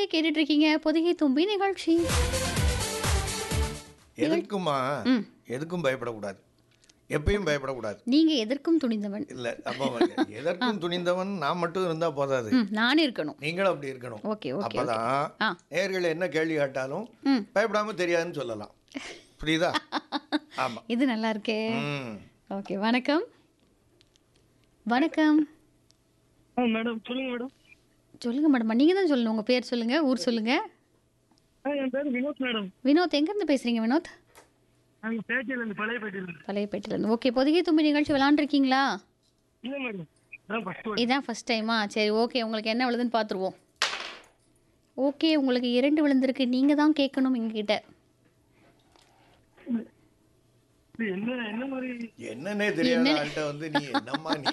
கேட்டுட்டு இருக்கீங்க பொதிகை தும்பி நிகழ்ச்சி எதுக்குமா ம். எதுக்கும் பயப்படக்கூடாது எப்பயும் பயப்படக்கூடாது நீங்க எதற்கும் துணிந்தவன் இல்ல அப்போ எதற்கும் துணிந்தவன் நான் மட்டும் இருந்தா போதாது ம் நானே இருக்கணும் நீங்களும் அப்படி இருக்கணும் ஓகே ஓகே அப்பதான் ஆ. நேர்கள் என்ன கேள்வி கேட்டாலும் ம். பயப்படாம தெரியாதுன்னு சொல்லலாம் புரியுதா ஆமா இது நல்லா இருக்கே ம். ஓகே வணக்கம் வணக்கம் ஆ மேடம் சொல்லுங்க மேடம் சொல்லுங்க மேடம் நீங்க தான் சொல்லணும் உங்க பேர் சொல்லுங்க ஊர் சொல்லுங்க ஆ என் பேர் வினோத் மேடம் வினோத் எங்க இருந்து பேசுறீங்க வினோத் நாங்கள் பேட்டையில இருந்து பழைய பேட்டையில இருந்து பழையப்பேட்டில இருந்து ஓகே பொதிகை தும்பி நிகழ்ச்சி விளாண்டுருக்கீங்களா இல்ல மேடம் அதான் ஃபர்ஸ்ட் இதான் ஃபர்ஸ்ட் டைமா சரி ஓகே உங்களுக்கு என்ன விழுதுன்னு பார்த்துருவோம் ஓகே உங்களுக்கு இரண்டு விழுந்திருக்கு நீங்க தான் கேட்கணும் எங்ககிட்ட இது என்ன என்ன மாதிரி என்னன்னே தெரியாத ஆள்கிட்ட வந்து நீ என்னம்மா நீ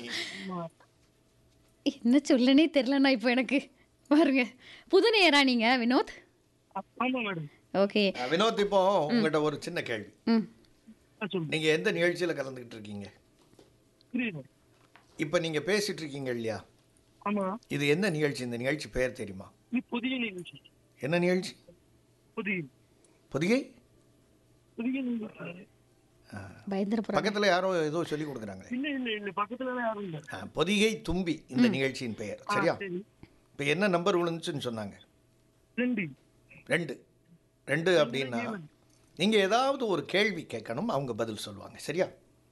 என்ன சொல்லனே தெரிலண்ணா இப்போ எனக்கு பாருங்க புது நேரா நீங்க வினோத் ஆ- ஆமா மேடம் ஓகே அஹ், வினோத் இப்போ உங்கள்கிட்ட ஒரு சின்ன கேள்வி ம் ஆ சொல்லுங்க நீங்க எந்த நிகழ்ச்சியில கலந்துக்கிட்டு இருக்கீங்க புரியுது இப்போ நீங்க பேசிட்டு இருக்கீங்க இல்லையா ஆமா இது என்ன நிகழ்ச்சி இந்த நிகழ்ச்சி பெயர் தெரியுமா இது புதிய நிகழ்ச்சி என்ன நிகழ்ச்சி புதிய பொதிகை புதிய நிகழ்ச்சி பயந்துரப்புறம் பக்கத்துல யாரோ ஏதோ சொல்லி கொடுக்குறாங்களே இல்ல இல்ல இல்ல பக்கத்துல எல்லாம் யாரும் இல்ல அஹ், பொதிகை தும்பி இந்த நிகழ்ச்சியின் பெயர் ஆ, சரியா சரி இப்போ என்ன நம்பர் விழுந்துச்சுன்னு சொன்னாங்க ரெண்டு ரெண்டு ரெண்டு அப்படின்னா நீங்க ஏதாவது ஒரு கேள்வி கேட்கணும் அவங்க பதில் சொல்லுவாங்க சரியா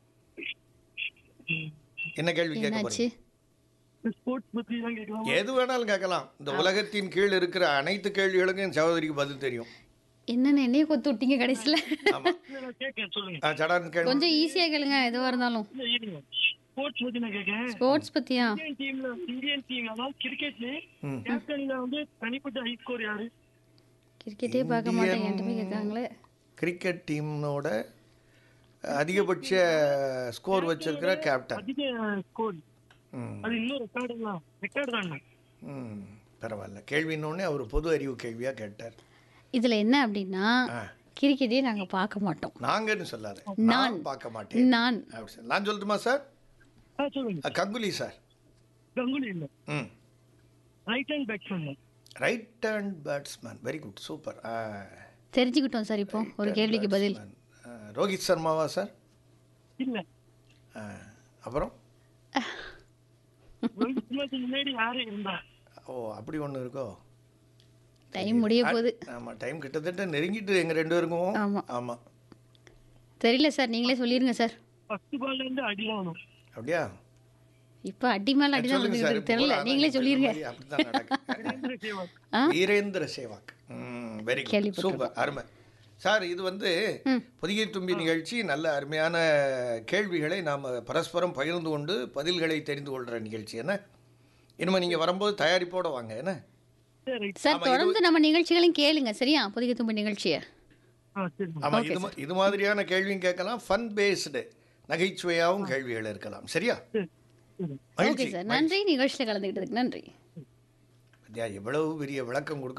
என்ன கேள்வி கேட்க என்னாச்சு போறீங்க ஸ்போர்ட்ஸ் பத்தி தான் கேட்கலாம் எது வேணாலும் கேட்கலாம் இந்த உலகத்தின் கீழ் இருக்கிற அனைத்து கேள்விகளுக்கும் என் சகோதரிக்கு பதில் தெரியும் என்னென்ன என்னைய கொத்து விட்டீங்க கடைசியில் ஆமா இல்ல நான் கேட்கேன் சொல்லுங்க ஆ, சடார்னு கேள்வி கொஞ்சம் ஈஸியாக கேளுங்க எதுவாக இருந்தாலும் இல்ல இருங்க ஸ்போர்ட்ஸ் பத்தி நான் கேட்கேன் ஸ்போர்ட்ஸ் பத்தியா இந்தியன் டீம்ல இந்தியன் டீம் அதாவது கிரிக்கெட்ல ம். கேப்டன்ல வந்து தனிப்பட்ட ஹை ஸ்கோர் யாரு கிரிக்கெட்டே பார்க்க மாட்டேன் என்கிட்ட போய் கேட்காங்களே கிரிக்கெட் டீமோட அதிகபட்ச ஸ்கோர் வச்சிருக்கிற கேப்டன் அதிக ஸ்கோர் ம் அது இன்னும் ரெக்கார்டு தான் ரெக்கார்டு தான் ம் பரவாயில்ல கேள்வின்னொடனே அவர் பொது அறிவு கேள்வியா கேட்டார் இதில் என்ன அப்படின்னா ஆ. கிரிக்கெட்டே நாங்கள் பார்க்க மாட்டோம் நாங்கன்னு சொல்லாத நான். நான் பார்க்க மாட்டேன் நான் அப்படி சொல்லு. நான் சொல்லட்டுமா சார் ஆ சொல்லுங்க அ, கங்குலி சார் கங்குலி இல்ல ம் right hand batsman right hand batsman very good super தெரிஞ்சுக்கிட்டோம் சார் இப்போ ஒரு கேள்விக்கு பதில் ரோஹித் சர்மாவா சார் இல்ல ஆ, அப்புறம் ரோஹித் சர்மாக்கு முன்னாடி யாரு இருந்தா ஓ அப்படி ஒன்று இருக்கோ டைம் முடிய போகுது ஆமாம் டைம் கிட்டத்தட்ட நெருங்கிட்டு எங்கள் ரெண்டு பேருக்கும் ஆமா. ஆமாம் தெரியல சார் நீங்களே சொல்லிருங்க சார் ஃபர்ஸ்ட் பால்ல இருந்து அடிவானும் அப்படியா இப்போ அடி மேலே அடி தான் சொல்லுங்க சார் வந்துருக்கு தெரியல நீங்களே சொல்லிருங்க அப்படிதான் நடக்கும் வீரேந்திர சேவாக் வீரேந்திர சேவாக் வெரி குட் கேள்விப்பட்டிருக்கோம். சூப்பர் அருமை சார் இது வந்து பொதிகை தும்பி நிகழ்ச்சி நல்ல அருமையான கேள்விகளை நாம் பரஸ்பரம் பகிர்ந்து கொண்டு பதில்களை தெரிந்து கொள்கிற நிகழ்ச்சி என்ன இனிமேல் நீங்கள் வரும்போது தயாரிப்போட வாங்க என்ன சரி சார் தொடர்ந்து நம்ம நிகழ்ச்சிகளையும் கேளுங்க சரியா புதிய தும்பு நிகழ்ச்சியை ஆ சரி ஆமாம் இது மா- இது மாதிரியான கேள்வியும் கேட்கலாம் ஃபன் பேஸ்டு நகைச்சுவையாகவும் கேள்விகள் இருக்கலாம் சரியா சரி சரி ஓகே மகிழ்ச்சி சார் நன்றி நிகழ்ச்சியில் கலந்துக்கிட்டதுக்கு நன்றி பத்தியா எவ்வளவு பெரிய விளக்கம் கொடுக்க